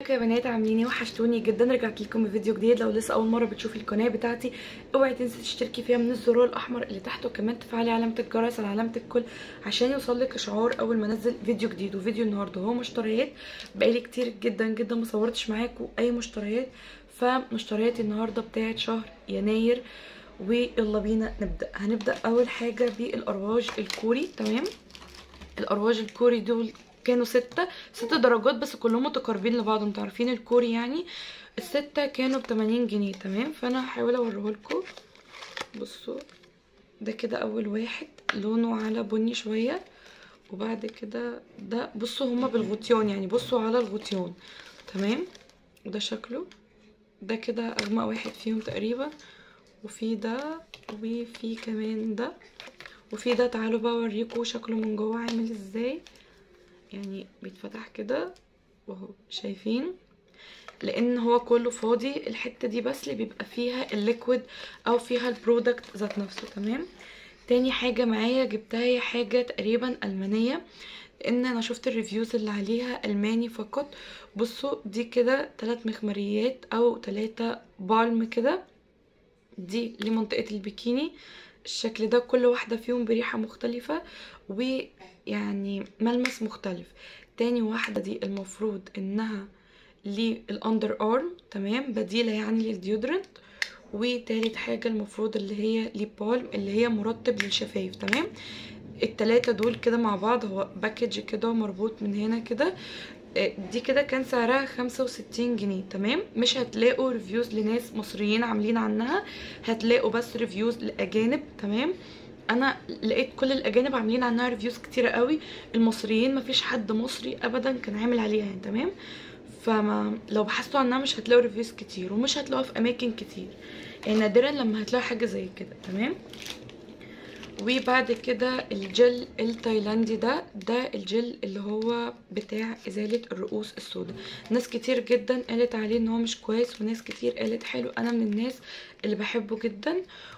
ازيكم يا بنات عاملين ايه وحشتوني جدا رجعت لكم بفيديو جديد لو لسه اول مره بتشوفي القناه بتاعتي اوعي تنسي تشتركي فيها من الزرار الاحمر اللي تحت وكمان تفعلي علامه الجرس على علامه الكل عشان يوصلك اشعار اول ما انزل فيديو جديد وفيديو النهارده هو مشتريات بقالي كتير جدا جدا ما صورتش معاكم اي مشتريات فمشتريات النهارده بتاعت شهر يناير ويلا بينا نبدا هنبدا اول حاجه بالارواج الكوري تمام الارواج الكوري دول كانوا ستة ست درجات بس كلهم متقاربين لبعض انتوا عارفين الكوري يعني الستة كانوا بتمانين جنيه تمام فانا هحاول اوريهولكوا بصوا ده كده اول واحد لونه على بني شوية وبعد كده ده بصوا هما بالغطيان يعني بصوا على الغطيان تمام وده شكله ده كده اغمق واحد فيهم تقريبا وفي ده وفي كمان ده وفي ده تعالوا بقى اوريكم شكله من جوه عامل ازاي يعني بيتفتح كده وهو شايفين لان هو كله فاضي الحته دي بس اللي بيبقى فيها الليكويد او فيها البرودكت ذات نفسه تمام تاني حاجه معايا جبتها هي حاجه تقريبا المانيه لان انا شفت الريفيوز اللي عليها الماني فقط بصوا دي كده ثلاث مخمريات او ثلاثة بالم كده دي لمنطقه البيكيني الشكل ده كل واحدة فيهم بريحة مختلفة ويعني ملمس مختلف تاني واحدة دي المفروض انها للاندر ارم تمام بديلة يعني للديودرنت وتالت حاجة المفروض اللي هي لبالم اللي هي مرطب للشفايف تمام التلاتة دول كده مع بعض هو باكج كده مربوط من هنا كده دي كده كان سعرها خمسة وستين جنيه تمام مش هتلاقوا ريفيوز لناس مصريين عاملين عنها هتلاقوا بس ريفيوز لاجانب تمام انا لقيت كل الاجانب عاملين عنها ريفيوز كتيرة قوي المصريين مفيش حد مصري ابدا كان عامل عليها يعني تمام فما لو بحثتوا عنها مش هتلاقوا ريفيوز كتير ومش هتلاقوها في اماكن كتير يعني نادرا لما هتلاقوا حاجه زي كده تمام وبعد كده الجل التايلاندي ده ده الجل اللي هو بتاع ازالة الرؤوس السوداء ناس كتير جدا قالت عليه ان هو مش كويس وناس كتير قالت حلو انا من الناس اللي بحبه جدا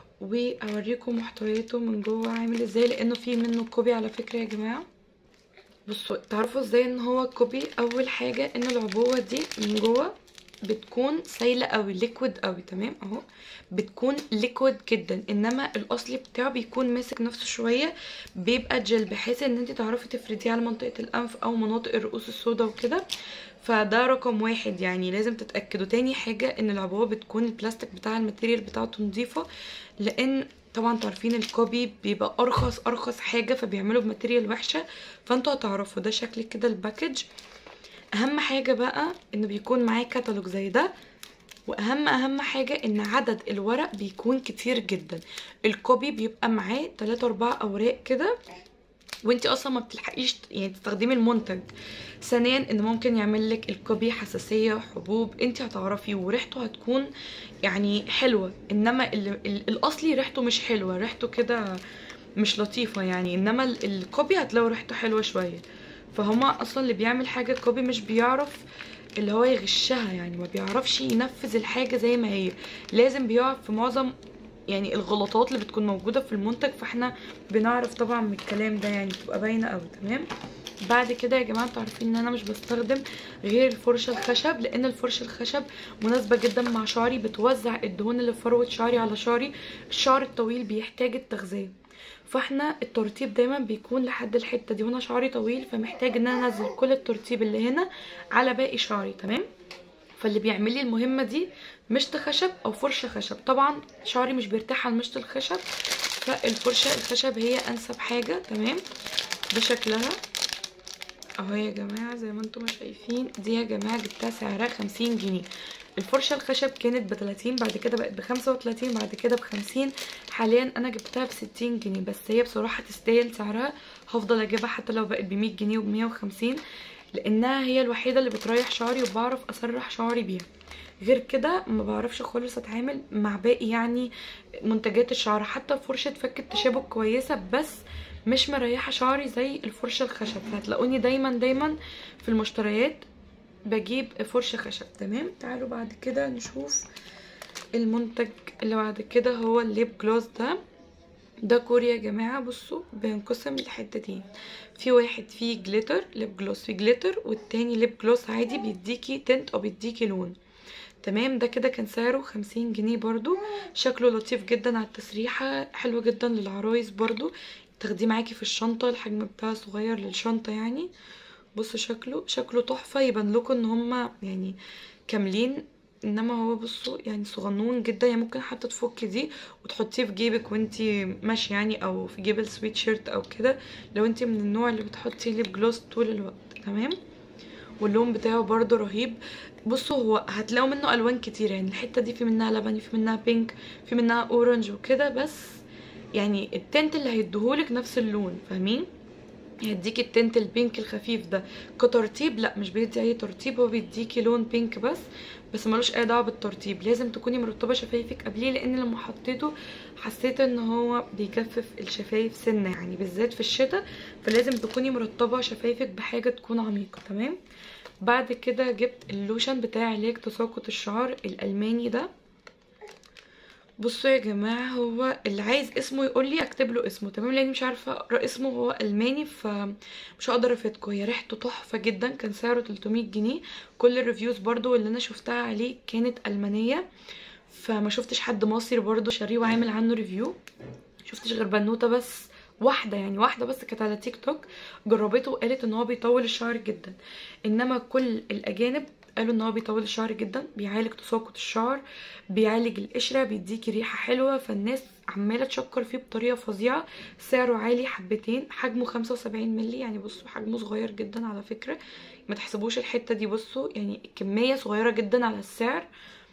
واوريكم محتوياته من جوه عامل ازاي لانه فيه منه كوبي على فكرة يا جماعة بصوا تعرفوا ازاي ان هو كوبي اول حاجة ان العبوة دي من جوه بتكون سايله قوي ليكويد قوي تمام اهو بتكون ليكويد جدا انما الاصلي بتاعه بيكون ماسك نفسه شويه بيبقى جل بحيث ان انت تعرفي تفرديه على منطقه الانف او مناطق الرؤوس السوداء وكده فده رقم واحد يعني لازم تتاكدوا تاني حاجه ان العبوه بتكون البلاستيك بتاع الماتيريال بتاعته نظيفه لان طبعا تعرفين الكوبي بيبقى ارخص ارخص حاجه فبيعملوا بماتيريال وحشه فانتوا هتعرفوا ده شكل كده الباكج اهم حاجة بقى انه بيكون معاه كتالوج زي ده واهم اهم حاجة ان عدد الورق بيكون كتير جدا الكوبي بيبقى معاه 3 4 اوراق كده وانتي اصلا ما بتلحقيش يعني تستخدمي المنتج ثانيا ان ممكن يعمل لك الكوبي حساسيه حبوب انتي هتعرفي وريحته هتكون يعني حلوه انما ال ال الاصلي ريحته مش حلوه ريحته كده مش لطيفه يعني انما الكوبي هتلاقوا ريحته حلوه شويه فهما اصلا اللي بيعمل حاجه كوبي مش بيعرف اللي هو يغشها يعني ما بيعرفش ينفذ الحاجه زي ما هي لازم بيقع في معظم يعني الغلطات اللي بتكون موجوده في المنتج فاحنا بنعرف طبعا من الكلام ده يعني بتبقى باينه قوي تمام بعد كده يا جماعه انتوا عارفين ان انا مش بستخدم غير الفرشه الخشب لان الفرشه الخشب مناسبه جدا مع شعري بتوزع الدهون اللي في فروه شعري على شعري الشعر الطويل بيحتاج التغذيه فاحنا الترطيب دايما بيكون لحد الحته دي وانا شعري طويل فمحتاج ان انا انزل كل الترطيب اللي هنا على باقي شعري تمام فاللي بيعمل لي المهمه دي مشط خشب او فرشه خشب طبعا شعري مش بيرتاح على المشط الخشب فالفرشه الخشب هي انسب حاجه تمام ده شكلها اهو يا جماعه زي ما انتم شايفين دي يا جماعه جبتها سعرها خمسين جنيه الفرشه الخشب كانت ب 30 بعد كده بقت ب 35 بعد كده ب 50 حاليا انا جبتها ب 60 جنيه بس هي بصراحه تستاهل سعرها هفضل اجيبها حتى لو بقت ب 100 جنيه وب 150 لانها هي الوحيده اللي بتريح شعري وبعرف اسرح شعري بيها غير كده ما بعرفش خالص اتعامل مع باقي يعني منتجات الشعر حتى فرشه فك التشابك كويسه بس مش مريحه شعري زي الفرشه الخشب فهتلاقوني دايما دايما في المشتريات بجيب فرشه خشب تمام تعالوا بعد كده نشوف المنتج اللي بعد كده هو الليب جلوس ده ده كوري يا جماعه بصوا بينقسم لحتتين في واحد فيه جليتر ليب جلوس فيه جليتر والتاني ليب جلوس عادي بيديكي تنت او بيديكي لون تمام ده كده كان سعره خمسين جنيه برضو شكله لطيف جدا على التسريحة حلو جدا للعرايس برضو تاخديه معاكي في الشنطة الحجم بتاعه صغير للشنطة يعني بصوا شكله شكله تحفة يبان لكم ان هما يعني كاملين انما هو بصوا يعني صغنون جدا يعني ممكن حتى تفكي دي وتحطيه في جيبك وانتي ماشيه يعني او في جيب السويت شيرت او كده لو انتي من النوع اللي بتحطي ليب جلوس طول الوقت تمام واللون بتاعه برضو رهيب بصوا هو هتلاقوا منه الوان كتير يعني الحته دي في منها لبني في منها بينك في منها اورنج وكده بس يعني التنت اللي هيديهولك نفس اللون فاهمين هيديكي التنت البينك الخفيف ده كترتيب لا مش بيدي اي ترتيب هو بيديكي لون بينك بس بس ملوش اي دعوه بالترتيب لازم تكوني مرطبه شفايفك قبليه لان لما حطيته حسيت ان هو بيجفف الشفايف سنه يعني بالذات في الشتاء فلازم تكوني مرطبه شفايفك بحاجه تكون عميقه تمام بعد كده جبت اللوشن بتاع علاج تساقط الشعر الالماني ده بصوا يا جماعه هو اللي عايز اسمه يقول لي اكتب له اسمه تمام لاني مش عارفه اقرا اسمه هو الماني فمش هقدر افيدكم هي ريحته تحفه جدا كان سعره 300 جنيه كل الريفيوز برضو اللي انا شفتها عليه كانت المانيه فما شفتش حد مصري برضو شاريه وعامل عنه ريفيو شفتش غير بنوته بس واحده يعني واحده بس كانت على تيك توك جربته وقالت ان هو بيطول الشعر جدا انما كل الاجانب قالوا ان هو بيطول الشعر جدا بيعالج تساقط الشعر بيعالج القشره بيديكي ريحه حلوه فالناس عماله تشكر فيه بطريقه فظيعه سعره عالي حبتين حجمه 75 مللي يعني بصوا حجمه صغير جدا على فكره ما تحسبوش الحته دي بصوا يعني كميه صغيره جدا على السعر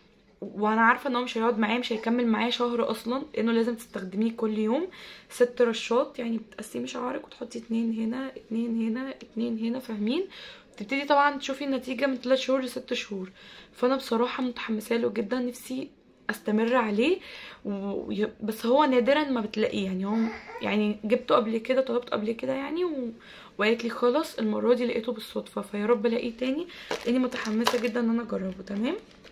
وانا عارفه ان هو مش هيقعد معايا مش هيكمل معايا شهر اصلا لانه لازم تستخدميه كل يوم ست رشات يعني بتقسمي شعرك وتحطي اتنين هنا اتنين هنا اتنين هنا فاهمين تبتدي طبعا تشوفي النتيجه من 3 شهور لست شهور فانا بصراحه متحمسه له جدا نفسي استمر عليه و... بس هو نادرا ما بتلاقيه يعني هو يعني جبته قبل كده طلبت قبل كده يعني و... وقالت لي خلاص المره دي لقيته بالصدفه فيا رب الاقيه تاني لاني متحمسه جدا ان انا اجربه تمام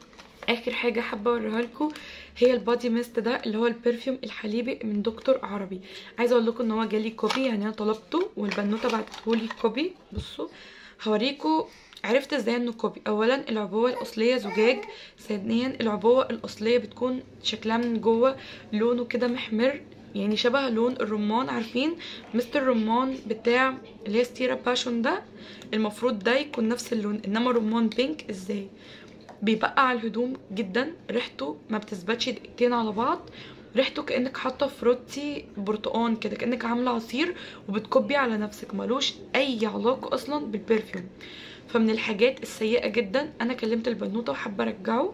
اخر حاجه حابه اوريها لكم هي البادي ميست ده اللي هو البرفيوم الحليبي من دكتور عربي عايزه اقول لكم ان هو جالي كوبي يعني انا طلبته والبنوته بعتتهولي كوبي بصوا هوريكم عرفت ازاي انه كوبي اولا العبوه الاصليه زجاج ثانيا العبوه الاصليه بتكون شكلها من جوه لونه كده محمر يعني شبه لون الرمان عارفين مستر الرمان بتاع اللي هي ستيرا باشون ده المفروض ده يكون نفس اللون انما رمان بينك ازاي بيبقى على الهدوم جدا ريحته ما بتثبتش دقيقتين على بعض ريحته كانك حاطه فروتي برتقان كده كانك عامله عصير وبتكبي على نفسك ملوش اي علاقه اصلا بالبرفيوم فمن الحاجات السيئه جدا انا كلمت البنوته وحابه ارجعه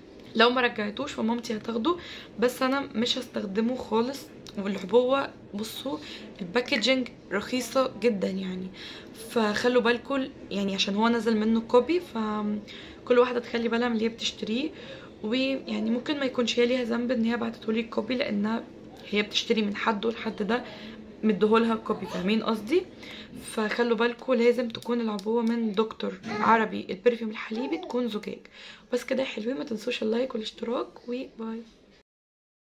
لو ما رجعتوش فمامتي هتاخده بس انا مش هستخدمه خالص والعبوه بصوا الباكجينج رخيصه جدا يعني فخلوا بالكم يعني عشان هو نزل منه كوبي فكل واحده تخلي بالها من اللي هي بتشتريه ويعني ممكن ما يكونش هي ليها ذنب ان هي بعتتهولي الكوبي لانها هي بتشتري من حد والحد ده مديهولها الكوبي فاهمين قصدي فخلوا بالكم لازم تكون العبوه من دكتور عربي البرفيوم الحليبي تكون زجاج بس كده يا حلوين ما تنسوش اللايك والاشتراك وباي